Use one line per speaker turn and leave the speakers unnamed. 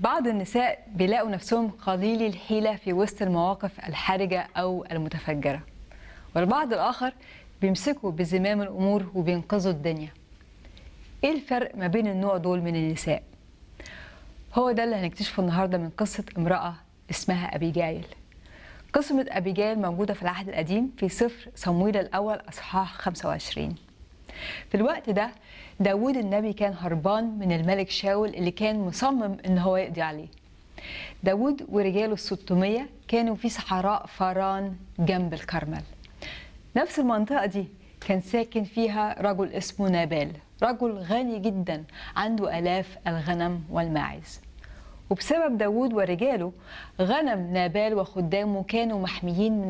بعض النساء بيلاقوا نفسهم قليلي الحيلة في وسط المواقف الحرجة أو المتفجرة والبعض الآخر بيمسكوا بزمام الأمور وبينقذوا الدنيا إيه الفرق ما بين النوع دول من النساء؟ هو ده اللي هنكتشفه النهاردة من قصة امرأة اسمها أبيجايل قصة أبيجايل موجودة في العهد القديم في سفر صمويل الأول أصحاح 25 في الوقت ده داود النبي كان هربان من الملك شاول اللي كان مصمم ان هو يقضي عليه داود ورجاله الستمية كانوا في صحراء فاران جنب الكرمل نفس المنطقة دي كان ساكن فيها رجل اسمه نابال رجل غني جدا عنده آلاف الغنم والماعز وبسبب داود ورجاله غنم نابال وخدامه كانوا محميين من